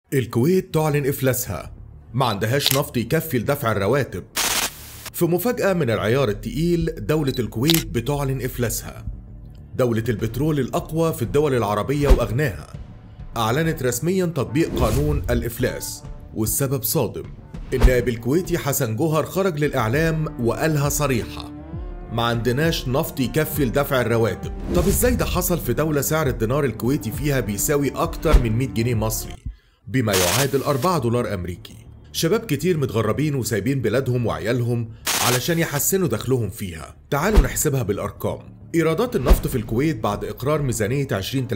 الكويت تعلن إفلاسها ما عندهاش نفط يكفي لدفع الرواتب في مفاجأة من العيار التقيل دولة الكويت بتعلن إفلاسها دولة البترول الأقوى في الدول العربية وأغناها أعلنت رسميا تطبيق قانون الإفلاس والسبب صادم النائب الكويتي حسن جوهر خرج للإعلام وقالها صريحة ما عندناش نفط يكفي لدفع الرواتب طب ازاي ده حصل في دولة سعر الدينار الكويتي فيها بيساوي أكتر من 100 جنيه مصري بما يعادل 4 دولار أمريكي شباب كتير متغربين وسايبين بلادهم وعيالهم علشان يحسنوا دخلهم فيها تعالوا نحسبها بالأرقام إيرادات النفط في الكويت بعد إقرار ميزانية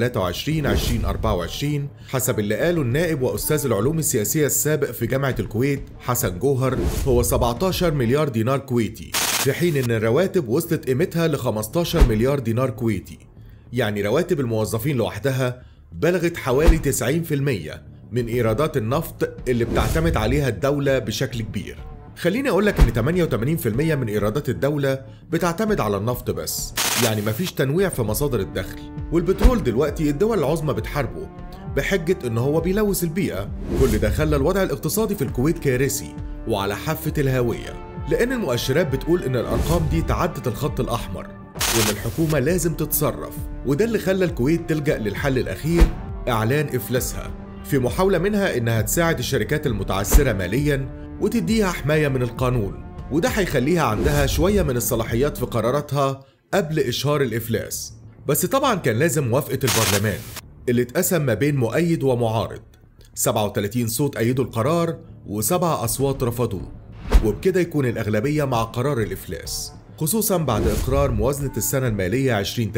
2023-2024 حسب اللي قاله النائب وأستاذ العلوم السياسية السابق في جامعة الكويت حسن جوهر هو 17 مليار دينار كويتي في حين إن الرواتب وصلت قيمتها ل 15 مليار دينار كويتي يعني رواتب الموظفين لوحدها بلغت حوالي 90% من إيرادات النفط اللي بتعتمد عليها الدولة بشكل كبير خليني أقول لك إن 88% من إيرادات الدولة بتعتمد على النفط بس يعني مفيش تنويع في مصادر الدخل والبترول دلوقتي الدول العظمى بتحاربه بحجة إن هو بيلوث البيئة كل ده خلى الوضع الاقتصادي في الكويت كارثي وعلى حافة الهاوية لأن المؤشرات بتقول إن الأرقام دي تعدت الخط الأحمر وإن الحكومة لازم تتصرف وده اللي خلى الكويت تلجأ للحل الأخير إعلان إفلاسها في محاولة منها إنها تساعد الشركات المتعثرة ماليا وتديها حماية من القانون وده هيخليها عندها شوية من الصلاحيات في قراراتها قبل إشهار الإفلاس بس طبعا كان لازم موافقة البرلمان اللي اتقسم ما بين مؤيد ومعارض 37 صوت أيدوا القرار وسبع أصوات رفضوه وبكده يكون الأغلبية مع قرار الإفلاس خصوصا بعد إقرار موازنة السنة المالية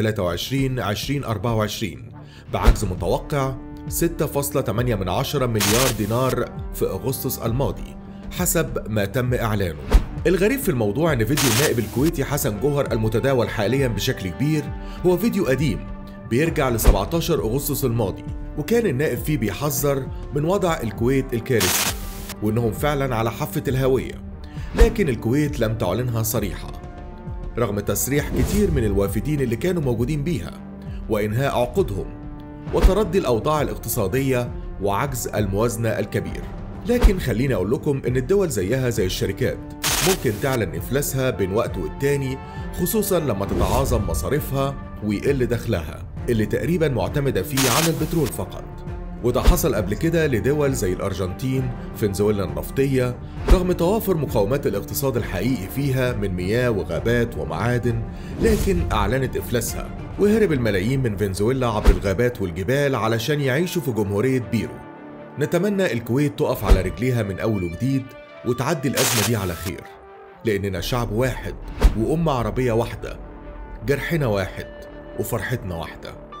2023-2024 بعجز متوقع 6.8 من عشرة مليار دينار في أغسطس الماضي حسب ما تم إعلانه الغريب في الموضوع ان فيديو النائب الكويتي حسن جوهر المتداول حاليا بشكل كبير هو فيديو قديم بيرجع ل 17 اغسطس الماضي وكان النائب فيه بيحذر من وضع الكويت الكارثي وانهم فعلا على حافة الهوية لكن الكويت لم تعلنها صريحة رغم تصريح كتير من الوافدين اللي كانوا موجودين بيها وإنهاء عقودهم وتردي الأوضاع الاقتصادية وعجز الموازنة الكبير لكن خليني أقول لكم إن الدول زيها زي الشركات ممكن تعلن إفلاسها بين وقت والتاني خصوصا لما تتعاظم مصاريفها ويقل دخلها اللي تقريبا معتمدة فيه على البترول فقط وده حصل قبل كده لدول زي الأرجنتين فنزويلا النفطية رغم توافر مقومات الاقتصاد الحقيقي فيها من مياه وغابات ومعادن لكن أعلنت إفلاسها وهرب الملايين من فنزويلا عبر الغابات والجبال علشان يعيشوا في جمهورية بيرو نتمنى الكويت تقف على رجليها من أول وجديد وتعدي الأزمة دي على خير لأننا شعب واحد وأمة عربية واحدة جرحنا واحد وفرحتنا واحده